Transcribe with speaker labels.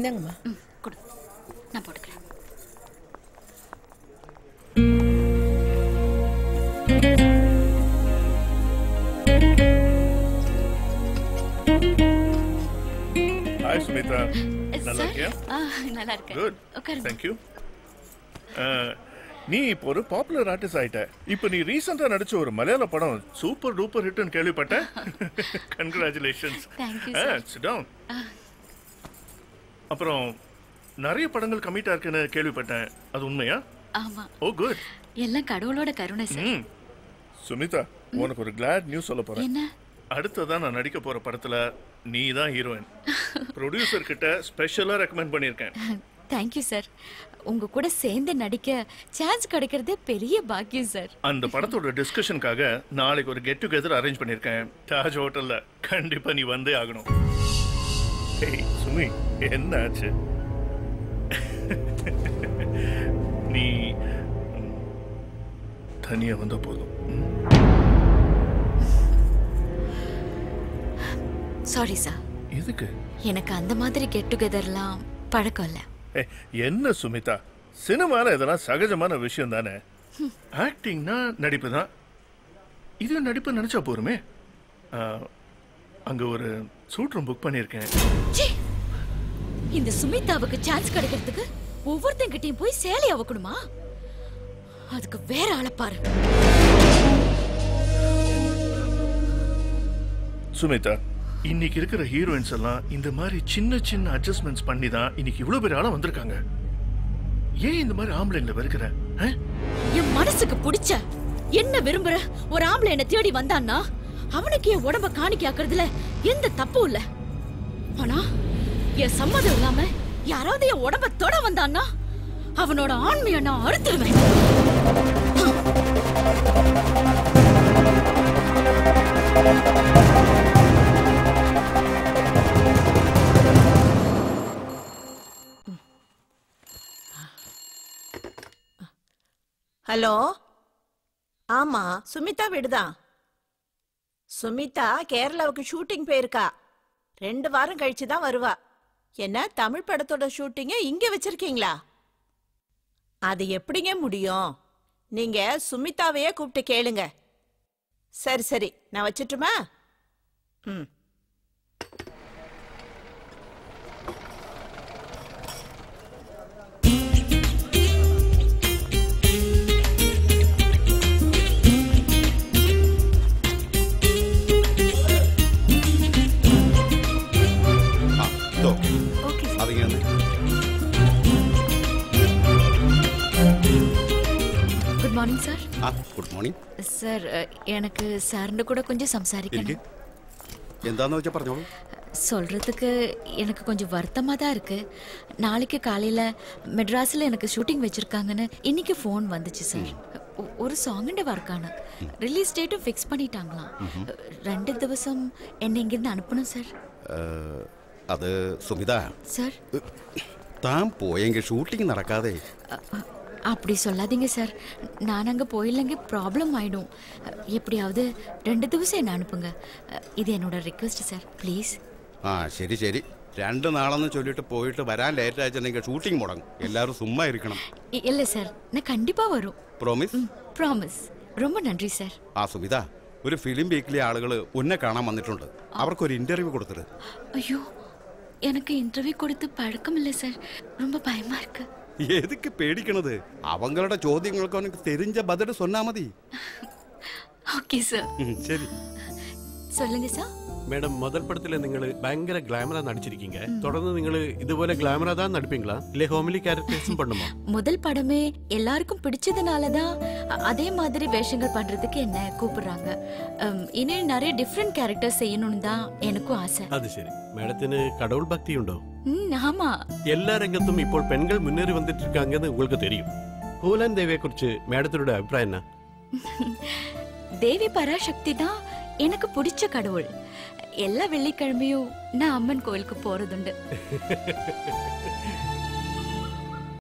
Speaker 1: இந்தாங்கம்மா
Speaker 2: ம் கொடு நான் போட்டுக்கிறேன்
Speaker 3: ஹாய் சுமிதா நல்லா
Speaker 2: சார்
Speaker 3: இருக்கியா
Speaker 2: ஆ நல்லா இருக்கேன்
Speaker 3: குட்
Speaker 2: உட்காருங்க
Speaker 3: தேங்க்யூ நீ இப்போ ஒரு பாப்புலர் ஆர்டிஸ்ட் ஆயிட்ட இப்போ நீ ரீசெண்டா நடிச்ச ஒரு மலையாள படம் சூப்பர் டூப்பர் ஹிட்னு கேள்விப்பட்டேன் congratulations
Speaker 2: Thank you, sir.
Speaker 3: Sit down அப்புறம் நிறைய படங்கள் கமிட்டா இருக்குன்னு கேள்விப்பட்டேன் அது உண்மையா
Speaker 2: ஆமா
Speaker 3: ஓ குட்
Speaker 2: எல்லாம் கடவுளோட கருணை சார்
Speaker 3: ம் சுமிதா உனக்கு ஒரு கிளாட் நியூஸ் சொல்ல போறேன்
Speaker 2: என்ன
Speaker 3: அடுத்ததா நான் நடிக்க போற படத்துல நீ தான் ஹீரோயின் ப்ரொடியூசர் கிட்ட ஸ்பெஷலா ரெக்கமெண்ட் பண்ணியிருக்கேன்
Speaker 2: தேங்க்யூ சார் உங்க கூட சேர்ந்து நடிக்க சான்ஸ் கிடைக்கிறதே பெரிய பாக்கியம் சார்
Speaker 3: அந்த படத்தோட டிஸ்கஷனுக்காக நாளைக்கு ஒரு கெட் டுகெதர் அரேஞ்ச் பண்ணியிருக்கேன் தாஜ் ஹோட்டல்ல கண்டிப்பா நீ வந்தே ஆகணும் ஏய் சுமி என்ன ஆச்சு நீ ம், தனியா வந்த போதும் ம்?
Speaker 2: சாரி சார்
Speaker 3: எதுக்கு
Speaker 2: எனக்கு அந்த மாதிரி கெட் டுகெதர்லாம் பழக்கம் இல்லை
Speaker 3: ஏய், என்ன சுமிதா சினிமால இதெல்லாம் சகஜமான விஷயம் தானே ஆக்டிங்னா நடிப்பு தான் இது நடிப்பு நினைச்சா போருமே ஆ, அங்க ஒரு சூட் ரூம் புக் பண்ணியிருக்கேன்
Speaker 2: ச்சீ! இந்த சுமிதாவுக்கு சான்ஸ் கிடைக்கிறதுக்கு ஒவ்வொருத்தங்கிட்டையும் போய் சேலை அவக்கணுமா அதுக்கு வேற ஆளை பாரு
Speaker 3: சுமிதா இன்னைக்கு இருக்கிற ஹீரோயின்ஸ் எல்லாம் இந்த மாதிரி சின்ன சின்ன அட்ஜஸ்ட்மெண்ட்ஸ் பண்ணி தான் இன்னைக்கு இவ்வளவு பேர் ஆளா வந்திருக்காங்க ஏன் இந்த மாதிரி ஆம்பளைங்களை வெறுக்கிற ஆ?
Speaker 2: என் மனசுக்கு பிடிச்ச என்ன விரும்புற ஒரு ஆம்பளை என்ன தேடி வந்தான்னா அவனுக்கு என் உடம்ப காணிக்கை ஆக்குறதுல எந்த தப்பும் இல்ல ஆனா என் சம்மதம் இல்லாம யாராவது என் உடம்ப தொட வந்தான்னா அவனோட ஆண்மையை நான் அறுத்துருவேன்
Speaker 4: ஹலோ ஆமா சுமிதா வீடுதான் சுமிதா கேரளாவுக்கு ஷூட்டிங் போயிருக்கா ரெண்டு வாரம் கழிச்சு தான் வருவா என்ன தமிழ் படத்தோட ஷூட்டிங்க இங்க வச்சிருக்கீங்களா அது எப்படிங்க முடியும் நீங்க சுமிதாவையே கூப்பிட்டு கேளுங்க சரி சரி நான் வச்சிட்டுமா ம்
Speaker 5: ആ ഇതോ
Speaker 2: ஓகே
Speaker 5: അതിങ്ങനെ
Speaker 2: குட் மார்னிங் சார்
Speaker 5: ആ ഗുഡ് മോർണിംഗ്
Speaker 2: சார் எனக்கு சார்னு கூட கொஞ்சம்
Speaker 5: ഇരിക്ക്
Speaker 2: സംസാരിക്കണം
Speaker 5: എന്താന്ന് വെച്ചാൽ പറഞ്ഞോളൂ
Speaker 2: சொல்றதுக்கு எனக்கு கொஞ்சம் வருத்தமா தான் இருக்கு நாளைக்கு காலையில மெட்ராஸ்ல எனக்கு ஷூட்டிங் வச்சிருக்காங்கன்னு இன்னைக்கு ஃபோன் வந்துச்சு சார் ஒ- ஒரு சாங்கிന്റെ വർക്കാണ് റിലീസ് ഡേറ്റ് ഫിക്സ് பண்ணிட்டாங்களாம் രണ്ട് ദിവസം എന്നെ ഇങ്ങിരുന്ന് അനുപ്പണം സാർ
Speaker 5: ഏഹ്, അത് സുമിത
Speaker 2: சார்
Speaker 5: താൻ പോയെങ്കിൽ ഷൂട്ടിംഗ് നടക്കാതെ
Speaker 2: அ- அ- அப்படி சொல்லாதீங்க சார் நான் அங்கே போயில்லைங்க ப்ராப்ளம் ஆயிடும் எப்படியாவது ரெண்டு திவசம் என்ன அனுப்புங்க இது என்னோட ரிக்வெஸ்ட் சார் ப்ளீஸ்
Speaker 5: ആ ശരി ശരി രണ്ട് നാളെന്ന് ചൊല്ലിട്ട് പോയിട്ട് വരാൻ ലേറ്റ് അയച്ചിട്ടുണ്ടെങ്കിൽ ഷൂട്ടിംഗ് മുടങ്ങും എല്ലാവരും സുമ്മാ ഇരിക്കണം
Speaker 2: இல்லை சார் நான் கண்டிப்பாக வரும்
Speaker 5: പ്രോമിസ്
Speaker 2: ம் ப்ராமிஸ் ரொம்ப நன்றி சார்
Speaker 5: ആ സുമിത ഒരു ഫിലിം വീക്കിലി ആളുകൾ ഉന്നെ കാണാൻ വന്നിട്ടുണ്ട് അവർക്കൊരു ഇന്റർവ്യൂ കൊടുത്തിട്ട്
Speaker 2: ஐயோ எனக்கு இன்டர்வியூ கொடுத்து பழக்கம் இல்லை சார் ரொம்ப பயமா இருக்கு
Speaker 5: എതുക്ക് പേടിക്കണത് അവങ്ങളുടെ ചോദ്യങ്ങൾക്ക് അവനക്ക് തെരിഞ്ഞ ബദല് சொன்னா മതി
Speaker 2: ஓகே சார்
Speaker 5: ഉം, ശരി
Speaker 2: சொல்லுங்க சார்
Speaker 6: மேடம் முதல் படத்துல നിങ്ങൾ ഭയങ്കര ഗ്ലാമറാ നടിച്ചിരിക്കீங்க தொடர்ந்து നിങ്ങൾ ഇതുപോലെ ഗ്ലാമറാ தான் நடிப்பீங்களா இல்ல ஹோமிலி கேரக்டர்ஸும் பண்ணுமா
Speaker 2: முதல் படமே எல்லாருக்கும் பிடிச்சதுனால தான் அ- அதே மாதிரி வேஷங்கள் பண்றதுக்கு என்ன கூப்பிடுறாங்க அம், இனி நிறைய டிஃப்ரெண்ட் கேரக்டர் செய்யணும்னு தான் எனக்கும் ஆசை
Speaker 6: അത് ശരി மேடത്തിന് கடவுள் பக்தி உண்டோ
Speaker 2: ம் ஆமா
Speaker 6: எல்லா രംഗത്തും ഇപ്പോൾ പെൺകൾ മുന്നേറി വന്നിട്ട് இருக்காங்கன்னு உங்களுக்கு தெரியும் பூலன் தேவியை குறிച്ച് மேடத்தினோட அபிப்பிராயம் என்ன
Speaker 2: தேவி பராசக்தி தான் எனக்கு பிடிச்ச கடவுள் எல்லா வெள்ளிக்கிழமையும் நான் அம்மன் கோயிலுக்கு போறதுண்டு